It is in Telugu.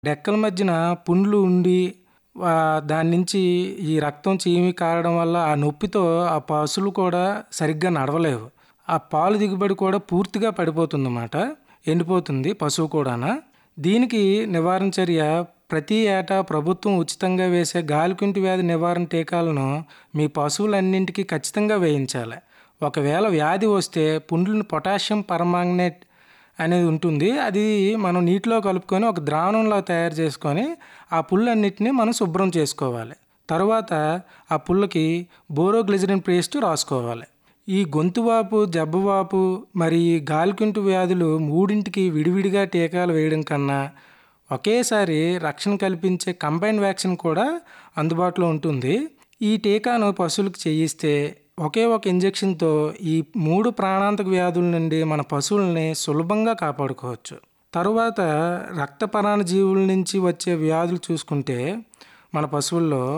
డెక్కల మధ్యన పుండ్లు ఉండి ఆహ్, దాని నుంచి ఈ రక్తం చీమి కారడం వల్ల ఆ నొప్పితో ఆ పశువులు కూడా సరిగ్గా నడవలేవు. ఆ పాలు దిగుబడి కూడా పూర్తిగా పడిపోతుందన్నమాట. ఎండిపోతుంది పశువు కూడాన. దీనికి నివారణ చర్య ప్రతి ఏటా ప్రభుత్వం ఉచితంగా వేసే గాలికుంటు వ్యాధి నివారణ టీకాలను మీ పశువులన్నింటికి ఖచ్చితంగా వేయించాలి. ఒకవేళ వ్యాధి వస్తే పుండ్లను పొటాషియం పర్మాంగనేట్ అనేది ఉంటుంది. అది మనం నీటిలో కలుపుకొని ఒక ద్రావణంలా తయారు చేసుకొని ఆ పుల్లన్నిటిని మనం శుభ్రం చేసుకోవాలి. తరువాత ఆ పుల్లకి బోరోగ్లిజరిన్ పేస్ట్ రాసుకోవాలి. ఈ గొంతువాపు, జబ్బవాపు మరి ఈ గాలికుంటు వ్యాధులు మూడింటికి విడివిడిగా టీకాలు వేయడం కన్నా ఒకేసారి రక్షణ కల్పించే కంబైన్డ్ వ్యాక్సిన్ కూడా అందుబాటులో ఉంటుంది. ఈ టీకాను పశువులకు చేయిస్తే ఒకే ఒక ఇంజెక్షన్‌తో ఈ 3 ప్రాణాంతక వ్యాధుల నుండి మన పశువుల్ని సులభంగా కాపాడుకోవచ్చు. తరువాత రక్త పరాన్న జీవుల నుంచి వచ్చే వ్యాధులు చూసుకుంటే మన పశువుల్లో